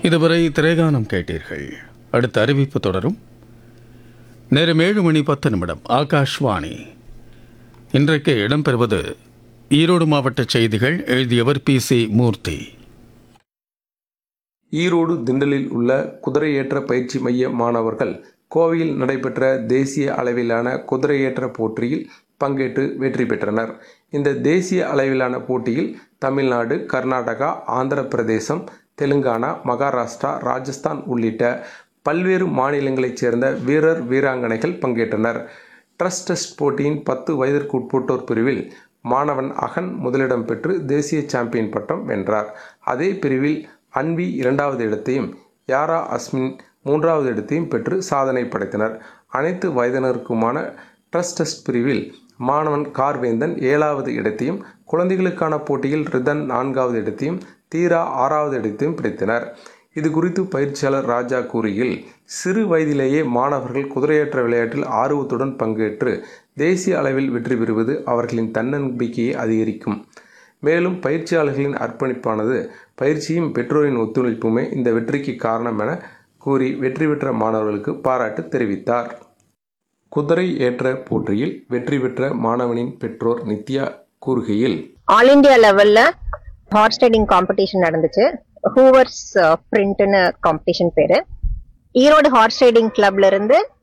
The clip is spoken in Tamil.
இதுவரை திரைகானம் கேட்டீர்கள் அடுத்த அறிவிப்பு தொடரும் நேரம் ஏழு மணி பத்து நிமிடம் ஆகாஷ்வாணி இன்றைக்கு இடம்பெறுவது ஈரோடு மாவட்ட செய்திகள் எழுதியவர் பி சி மூர்த்தி ஈரோடு திண்டலில் உள்ள குதிரையேற்ற பயிற்சி மைய மாணவர்கள் கோவையில் நடைபெற்ற தேசிய அளவிலான குதிரையேற்ற போட்டியில் பங்கேற்று வெற்றி பெற்றனர் இந்த தேசிய அளவிலான போட்டியில் தமிழ்நாடு கர்நாடகா ஆந்திர பிரதேசம் தெலுங்கானா மகாராஷ்டிரா ராஜஸ்தான் உள்ளிட்ட பல்வேறு மாநிலங்களைச் சேர்ந்த வீரர் வீராங்கனைகள் பங்கேற்றனர் ட்ரஸ்ட் டெஸ்ட் போட்டியின் பத்து வயதிற்கு உட்பட்டோர் பிரிவில் மாணவன் அகன் முதலிடம் பெற்று தேசிய சாம்பியன் பட்டம் வென்றார் அதே பிரிவில் அன்வி இரண்டாவது இடத்தையும் யாரா அஸ்மின் மூன்றாவது இடத்தையும் பெற்று சாதனை படைத்தனர் அனைத்து வயதினருக்குமான ட்ரஸ்ட் டெஸ்ட் பிரிவில் மாணவன் கார்வேந்தன் ஏழாவது இடத்தையும் குழந்தைகளுக்கான போட்டியில் ரிதன் நான்காவது இடத்தையும் தீரா ஆறாவது இடத்தையும் பிடித்தனர் இது குறித்து பயிற்சியாளர் ராஜா கூறுகையில் சிறு வயதிலேயே மாணவர்கள் குதிரையேற்ற விளையாட்டில் ஆர்வத்துடன் பங்கேற்று தேசிய அளவில் வெற்றி பெறுவது அவர்களின் தன்னம்பிக்கையை அதிகரிக்கும் மேலும் பயிற்சியாளர்களின் அர்ப்பணிப்பானது பயிற்சியும் பெற்றோரின் ஒத்துழைப்புமே இந்த வெற்றிக்கு காரணம் என கூறி வெற்றி பெற்ற மாணவர்களுக்கு பாராட்டு தெரிவித்தார் குதிரை ஏற்ற போட்டியில் வெற்றி பெற்ற மாணவனின் பெற்றோர் நித்யா கூறுகையில் ஆல் இந்தியா லெவல்ல ஹார்ஸ் ரைடிங் காம்படிஷன் நடந்துச்சு ஹூவர்ஸ் பிரிண்ட்னு காம்படிஷன் பேரு ஈரோடு ஹார்ஸ் ரைடிங் கிளப்ல இருந்து